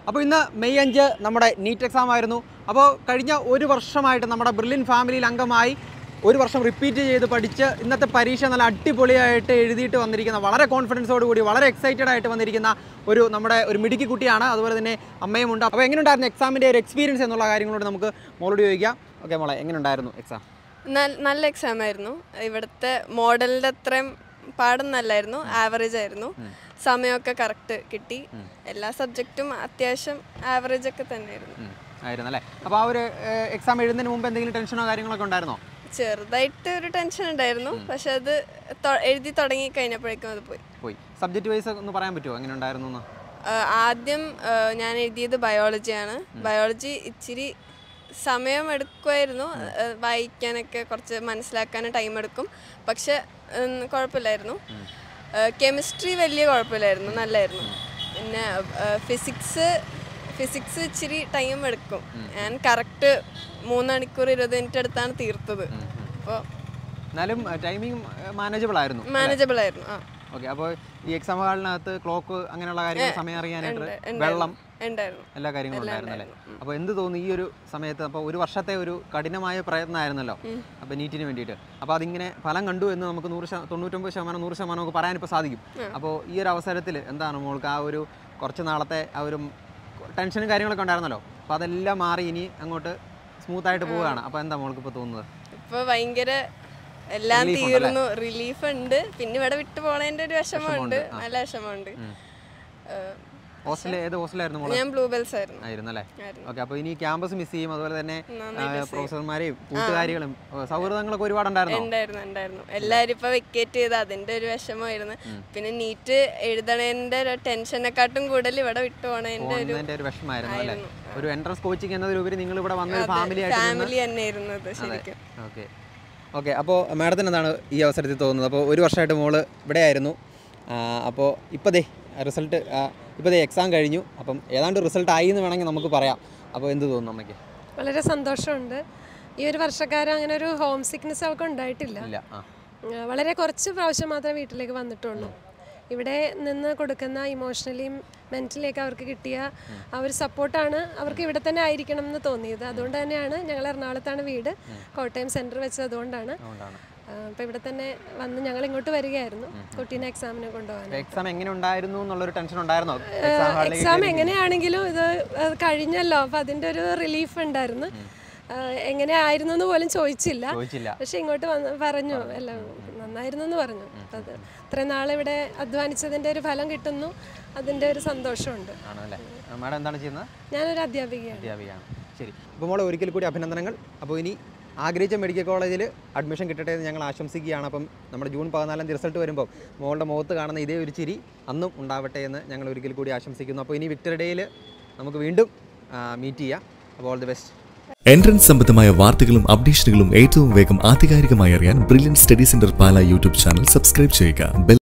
അപ്പോൾ ഇന്ന് മെയ് അഞ്ച് നമ്മുടെ നീറ്റ് എക്സാം ആയിരുന്നു അപ്പോൾ കഴിഞ്ഞ ഒരു വർഷമായിട്ട് നമ്മുടെ ബ്രില്യൻ ഫാമിലിയിൽ അംഗമായി ഒരു വർഷം റിപ്പീറ്റ് ചെയ്ത് പഠിച്ച് ഇന്നത്തെ പരീക്ഷ നല്ല അടിപൊളിയായിട്ട് എഴുതിയിട്ട് വന്നിരിക്കുന്ന വളരെ കോൺഫിഡൻസോട് കൂടി വളരെ എക്സൈറ്റഡ് ആയിട്ട് വന്നിരിക്കുന്ന ഒരു നമ്മുടെ ഒരു മിടുക്കി കുട്ടിയാണ് അതുപോലെ തന്നെ അമ്മയും ഉണ്ട് അപ്പോൾ എങ്ങനെയുണ്ടായിരുന്നു എക്സാമിൻ്റെ ഒരു എക്സ്പീരിയൻസ് എന്നുള്ള കാര്യങ്ങളോട് നമുക്ക് മോളോട് ചോദിക്കാം ഓക്കെ മോളെ എങ്ങനെയുണ്ടായിരുന്നു എക്സാം നൽ- നല്ല എക്സാം ആയിരുന്നു ഇവിടുത്തെ മോഡലിൻ്റെ അത്രയും പാടൊന്നല്ലായിരുന്നു ആവറേജ് ആയിരുന്നു സമയമൊക്കെ കറക്റ്റ് കിട്ടി എല്ലാ സബ്ജക്റ്റും അത്യാവശ്യം ആവറേജ് ഒക്കെ തന്നെയായിരുന്നു ആയിരുന്നു അല്ലേ അപ്പോൾ ആ ഒരു എക്സാം എഴുതുന്നതിന് മുമ്പ് എന്തെങ്കിലും ടെൻഷനോ കാര്യങ്ങളൊക്കെ ഉണ്ടായിരുന്നോ ചെറുതായിട്ട് ഒരു ടെൻഷൻ ഉണ്ടായിരുന്നു പക്ഷെ അത് തൊ- എഴുതി തുടങ്ങി കഴിഞ്ഞപ്പോഴേക്കും അത് പോയി പോയി സബ്ജക്റ്റ് വൈസ് ഒന്ന് പറയാൻ പറ്റുമോ എങ്ങനെ ഉണ്ടായിരുന്നു എന്ന് ആ, ആദ്യം ആ, ഞാൻ എഴുതിയത് ബയോളജിയാണ് ബയോളജി ഇച്ചിരി സമയം എടുക്കുമായിരുന്നു ആ, വായിക്കാനൊക്കെ കുറച്ച് മനസ്സിലാക്കാൻ ടൈം എടുക്കും പക്ഷെ ഉം, കുഴപ്പമില്ലായിരുന്നു കെമിസ്ട്രി വലിയ കുഴപ്പമില്ലായിരുന്നു നല്ലായിരുന്നു പിന്നെ ഫിസിക്സ് ഫിസിക്സ് ഇച്ചിരി ടൈം എടുക്കും ഞാൻ കറക്റ്റ് മൂന്ന് മണിക്കൂർ ഇരുപത് മിനിറ്റ് എടുത്താണ് തീർത്തത് അപ്പോൾ എന്നാലും ടൈമിംഗ് മാനേജബിൾ ആയിരുന്നു മാനേജബിൾ ആയിരുന്നു ആ ഓക്കെ അപ്പോൾ ഈ എക്സാം ഹാളിനകത്ത് ക്ലോക്ക് അങ്ങനെയുള്ള കാര്യങ്ങൾ സമയം അറിയാനായിട്ട് ഉണ്ട്, വെള്ളം ഉണ്ടായിരുന്നു എല്ലാ കാര്യങ്ങളും ഉണ്ടായിരുന്നു അല്ലേ അപ്പോൾ എന്ത് തോന്നി ഈ ഒരു സമയത്ത് അപ്പോൾ ഒരു വർഷത്തെ ഒരു കഠിനമായ പ്രയത്നമായിരുന്നല്ലോ അപ്പോൾ നീറ്റിന് വേണ്ടിയിട്ട് അപ്പോൾ അതിങ്ങനെ ഫലം കണ്ടു എന്ന് നമുക്ക് നൂറ് ശത തൊണ്ണൂറ്റൊമ്പത് ശതമാനം നൂറ് ശതമാനം നമുക്ക് പറയാൻ ഇപ്പോൾ സാധിക്കും അപ്പോൾ ഈ ഒരു അവസരത്തിൽ എന്താണ് മോൾക്ക് ആ ഒരു കുറച്ച് നാളത്തെ ആ ഒരു ടെൻഷനും കാര്യങ്ങളൊക്കെ ഉണ്ടായിരുന്നല്ലോ അപ്പോൾ അതെല്ലാം മാറി ഇനി അങ്ങോട്ട് സ്മൂത്ത് ആയിട്ട് പോവുകയാണ് അപ്പോൾ എന്താ മോൾക്ക് ഇപ്പോൾ തോന്നുന്നത് ഇപ്പൊ ഭയങ്കര എല്ലാം Relief തീർന്നു റിലീഫ് ഉണ്ട് പിന്നെ ഇവിടെ വിട്ടു പോണതിന്റെ ഒരു വിഷമമുണ്ട് നല്ല വിഷമമുണ്ട് ഏഹ്, ഹോസ്റ്റലിൽ ഏത് ഹോസ്റ്റലായിരുന്നു മോള് ഞാൻ ബ്ലൂ ബെൽസ് ആയിരുന്നു ആയിരുന്നു അല്ലേ ആയിരുന്നു. ഓക്കെ അപ്പോൾ ഇനി ക്യാമ്പസ് മിസ് ചെയ്യും അതുപോലെ തന്നെ നന്നായി miss ചെയ്യും. പ്രൊഫസർമാരെയും കൂട്ടുകാരികളും ഏഹ് സൗഹൃദങ്ങളൊക്കെ ഒരുപാടുണ്ടായിരുന്നോ ഉണ്ടായിരുന്നു ഉണ്ടായിരുന്നു എല്ലാരും ഇപ്പൊ വെക്കേറ്റ് ചെയ്ത് അതിന്റെ ഒരു വിഷമമായിരുന്നു പിന്നെ നീറ്റ് എഴുതണതിന്റെ ഒരു ടെൻഷനെക്കാട്ടും കൂടുതൽ ഇവിടെ വിട്ടു പോണതിന്റെ ഒരു പോകുന്നതിന്റെ ഒരു വിഷമായിരുന്നു അല്ലേ ഒരു എൻട്രൻസ് കോച്ചിങ് എന്നതിലുപരി നിങ്ങൾ ഇവിടെ വന്ന ഒരു ഫാമിലി ആയിട്ട് ഫാമിലി തന്നെ ഇരുന്നത് ശരിക്കും ഓക്കെ ഓക്കെ അപ്പോൾ മാഡത്തിന് എന്താണ് ഈ അവസരത്തിൽ തോന്നുന്നത് അപ്പോൾ ഒരു വർഷമായിട്ട് മോള് ഇവിടെ ആയിരുന്നു അപ്പോൾ ഇപ്പോൾ ദേ റിസൾട്ട് ഇപ്പോൾ ദേ എക്സാം കഴിഞ്ഞു അപ്പം ഏതാണ്ട് റിസൾട്ട് ആയി എന്ന് വേണമെങ്കിൽ നമുക്ക് പറയാം അപ്പോൾ എന്ത് തോന്നുന്നു അമ്മയ്ക്ക് വളരെ സന്തോഷമുണ്ട് ഈ ഒരു വർഷക്കാലം അങ്ങനെ ഒരു ഹോം സിക്നെസ് അവർക്ക് ഉണ്ടായിട്ടില്ല ഇല്ല ആ ആ, വളരെ കുറച്ച് പ്രാവശ്യം മാത്രമേ വീട്ടിലേക്ക് വന്നിട്ടുള്ളൂ ഇവിടെ നിന്ന് കൊടുക്കുന്ന ഇമോഷണലിയും മെൻ്റലിയൊക്കെ അവർക്ക് കിട്ടിയ ആ ഒരു സപ്പോർട്ടാണ് അവർക്ക് ഇവിടെ തന്നെ ആയിരിക്കണം എന്ന് തോന്നിയത് അതുകൊണ്ട് തന്നെയാണ് ഞങ്ങൾ എറണാകുളത്താണ് വീട് കോട്ടയം സെൻറ്റർ വെച്ചത് അതുകൊണ്ടാണ് അതുകൊണ്ടാണ് അപ്പോൾ ഇവിടെ തന്നെ വന്ന് ഞങ്ങൾ ഇങ്ങോട്ട് വരികയായിരുന്നു കുട്ടീനെ എക്സാമിന് കൊണ്ടുപോകാൻ എക്സാം എങ്ങനെ ഉണ്ടായിരുന്നു എന്നുള്ളൊരു ടെൻഷൻ ഉണ്ടായിരുന്നോ എക്സാം ഹാളിലേക്ക് എക്സാം എങ്ങനെയാണെങ്കിലും ഇത് അത് കഴിഞ്ഞല്ലോ അപ്പോൾ അതിൻ്റെ ഒരു റിലീഫ് ഉണ്ടായിരുന്നു ആ, എങ്ങനെയായിരുന്നു എന്ന് പോലും ചോദിച്ചില്ല ചോദിച്ചില്ല പക്ഷെ ഇങ്ങോട്ട് വന്ന് പറഞ്ഞു എല്ലാം നന്നായിരുന്നു എന്ന് പറഞ്ഞു അപ്പം അത് ഇത്രയും നാളിവിടെ അധ്വാനിച്ചതിൻ്റെ ഒരു ഫലം കിട്ടുന്നു അതിൻ്റെ ഒരു സന്തോഷമുണ്ട് ആണല്ലേ മാഡം എന്താണ് ചെയ്യുന്നത് ഞാനൊരു അധ്യാപികയാണ് അധ്യാപികയാണ് ശരി അപ്പോൾ മോളെ ഒരിക്കൽ കൂടി അഭിനന്ദനങ്ങൾ അപ്പോൾ ഇനി ആഗ്രഹിച്ച മെഡിക്കൽ കോളേജിൽ അഡ്മിഷൻ കിട്ടട്ടെ എന്ന് ഞങ്ങൾ ആശംസിക്കുകയാണ് അപ്പം നമ്മുടെ ജൂൺ പതിനാലാം തീയതി റിസൾട്ട് വരുമ്പോൾ മോളുടെ മുഖത്ത് കാണുന്ന ഇതേ ഒരു ചിരി അന്നും ഉണ്ടാവട്ടെ എന്ന് ഞങ്ങൾ ഒരിക്കൽ കൂടി ആശംസിക്കുന്നു അപ്പോൾ ഇനി വിക്ടർ ഡേയിൽ നമുക്ക് വീണ്ടും മീറ്റ് ചെയ്യാം അപ്പോൾ ഓൾ ദി ബെസ്റ്റ് എൻട്രൻസ് സംബന്ധമായ വാർത്തകളും അപ്ഡേഷനുകളും ഏറ്റവും വേഗം ആധികാരികമായി അറിയാൻ Brilliant study centre Pala YouTube channel subscribe ചെയ്യുക ബെൽ